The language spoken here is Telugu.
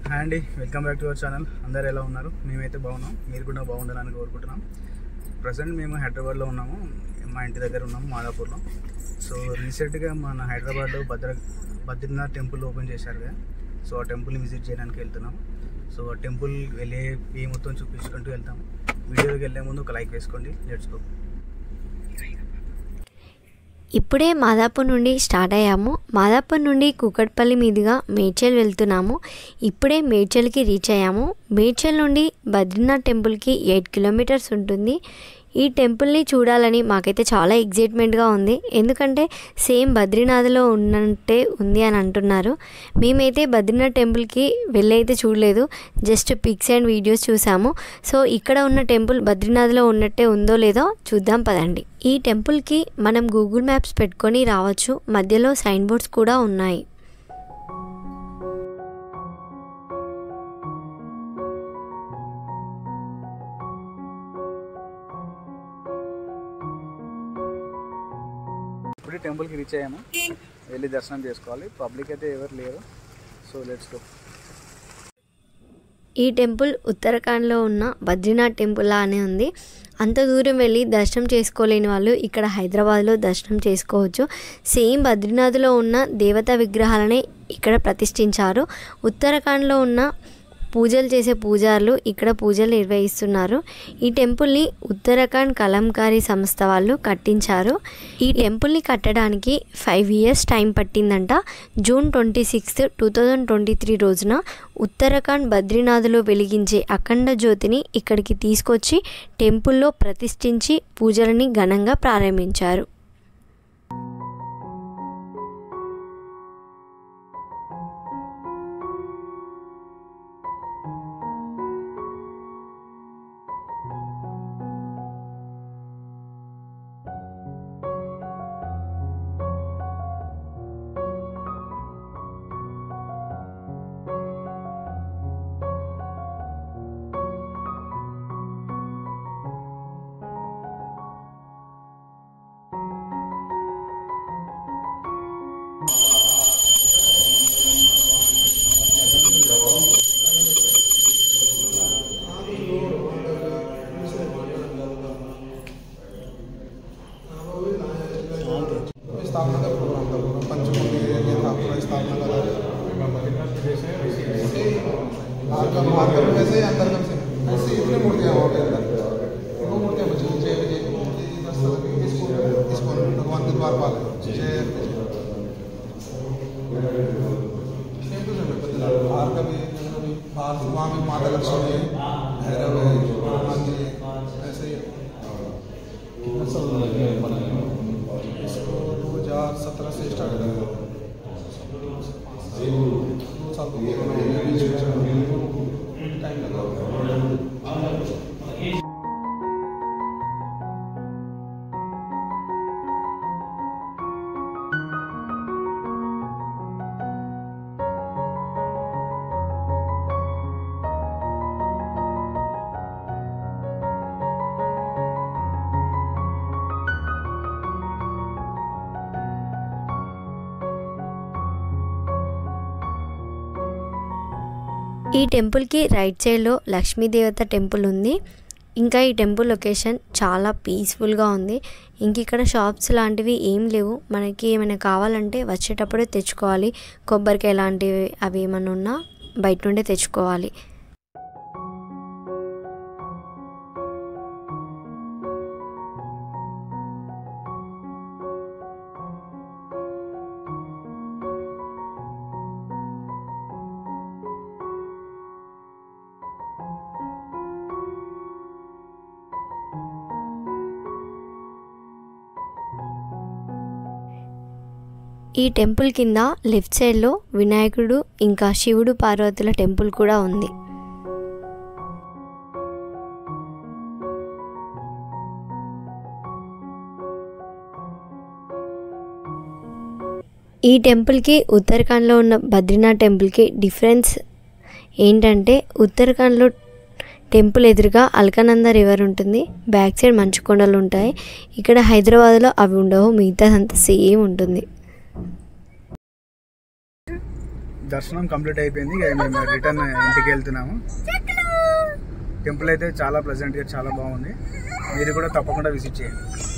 హాయ్ అండి welcome back to our channel అందరు ఎలా ఉన్నారు మేమైతే బాగున్నాం మీరు కూడా బాగుండాలని కోరుకుంటున్నాం ప్రజెంట్ మేము హైదరాబాద్లో ఉన్నాము మా ఇంటి దగ్గర ఉన్నాము మాదాపూర్లో సో రీసెంట్గా మన హైదరాబాద్లో భద్ర బద్రీనాథ్ టెంపుల్ ఓపెన్ చేశారు కదా సో ఆ టెంపుల్ని విజిట్ చేయడానికి వెళ్తున్నాం సో ఆ టెంపుల్ వెళ్ళే ఏ మొత్తం చూపించుకుంటూ వెళ్తాము వీడియోకి వెళ్ళే ముందు ఒక లైక్ వేసుకోండి లెట్స్ గో ఇప్పుడే మాదాపూర్ నుండి స్టార్ట్ అయ్యాము మాదాపూర్ నుండి కూకట్పల్లి మీదుగా మేడ్చల్ వెళ్తున్నాము ఇప్పుడే మేడ్చల్కి రీచ్ అయ్యాము మేడ్చల్ నుండి బద్రీనాథ్ టెంపుల్కి ఎయిట్ కిలోమీటర్స్ ఉంటుంది ఈ టెంపుల్ని చూడాలని మాకైతే చాలా ఎగ్జైట్మెంట్గా ఉంది ఎందుకంటే సేమ్ బద్రీనాథ్లో ఉన్నట్టే ఉంది అని అంటున్నారు మేమైతే బద్రీనాథ్ టెంపుల్కి వెళ్ళైతే చూడలేదు జస్ట్ పిక్స్ అండ్ వీడియోస్ చూసాము సో ఇక్కడ ఉన్న టెంపుల్ బద్రీనాథ్లో ఉన్నట్టే ఉందో లేదో చూద్దాం పదండి ఈ టెంపుల్కి మనం గూగుల్ మ్యాప్స్ పెట్టుకొని రావచ్చు మధ్యలో సైన్ బోర్డ్స్ కూడా ఉన్నాయి ఇప్పుడే టెంపుల్కి రీచ్ అయ్యాము వెళ్ళి దర్శనం చేసుకోవాలి పబ్లిక్ అయితే ఎవరు లేరు సో లెట్స్ గో ఈ టెంపుల్ ఉత్తరాఖండ్లో ఉన్న బద్రీనాథ్ టెంపుల్ లానే ఉంది అంత దూరం వెళ్ళి దర్శనం చేసుకోలేని వాళ్ళు ఇక్కడ హైదరాబాద్లో దర్శనం చేసుకోవచ్చు సేమ్ బద్రీనాథ్లో ఉన్న దేవతా విగ్రహాలనే ఇక్కడ ప్రతిష్ఠించారు ఉత్తరాఖండ్లో ఉన్న పూజలు చేసే పూజారులు ఇక్కడ పూజలు నిర్వహిస్తున్నారు ఈ టెంపుల్ని ఉత్తరాఖండ్ కలంకారీ సంస్థ వాళ్ళు కట్టించారు ఈ టెంపుల్ని కట్టడానికి ఫైవ్ ఇయర్స్ టైం పట్టిందంట June twenty sixth two thousand twenty three రోజున ఉత్తరాఖండ్ బద్రీనాథ్లో వెలిగించే అఖండ జ్యోతిని ఇక్కడికి తీసుకొచ్చి టెంపుల్లో ప్రతిష్ఠించి పూజలని ఘనంగా ప్రారంభించారు स्थापना का प्रोग्राम था पूरा पंचमुखी एरिया था पूरा स्थापना का भार्गव भार्गव में वैसे ही अंदर कम से ऐसे इतने मूर्तियाँ वहाँ पे अंदर वो मूर्तियाँ बची हैं। जय विजय की मूर्ति इधर सब इसको इसको भगवान के द्वारपाल है जय विजय सेम टू सेम है भार्गव है भार्गव वहाँ में माता लक्ष्मी है भैरव है हनुमान जी है ऐसे ही इसको दो हजार सत्रह से स्टार्ट करा दो साल तो कोरोना हो गया बीच में टाइम लगा ఈ టెంపుల్కి రైట్ సైడ్లో లక్ష్మీదేవత టెంపుల్ ఉంది ఇంకా ఈ టెంపుల్ లొకేషన్ చాలా పీస్ఫుల్గా ఉంది ఇంక ఇక్కడ షాప్స్ లాంటివి ఏం లేవు మనకి ఏమైనా కావాలంటే వచ్చేటప్పుడే తెచ్చుకోవాలి కొబ్బరికాయ లాంటివి అవి ఏమైనా ఉన్నా బయట నుండే తెచ్చుకోవాలి ఈ టెంపుల్ కింద లెఫ్ట్ సైడ్లో వినాయకుడు ఇంకా శివుడు పార్వతుల టెంపుల్ కూడా ఉంది ఈ టెంపుల్కి ఉత్తరాఖండ్లో ఉన్న బద్రీనాథ్ టెంపుల్కి డిఫరెన్స్ ఏంటంటే ఉత్తరాఖండ్లో టెంపుల్ ఎదురుగా అల్కనంద రివర్ ఉంటుంది బ్యాక్ సైడ్ మంచు కొండలు ఉంటాయి ఇక్కడ హైదరాబాద్లో అవి ఉండవు మిగతాదంతా సేమ్ ఉంటుంది దర్శనం కంప్లీట్ అయిపోయింది ఇక మేము రిటర్న్ ఇంటికి వెళ్తున్నాము టెంపుల్ అయితే చాలా ప్లెజెంట్గా చాలా బాగుంది మీరు కూడా తప్పకుండా విజిట్ చేయండి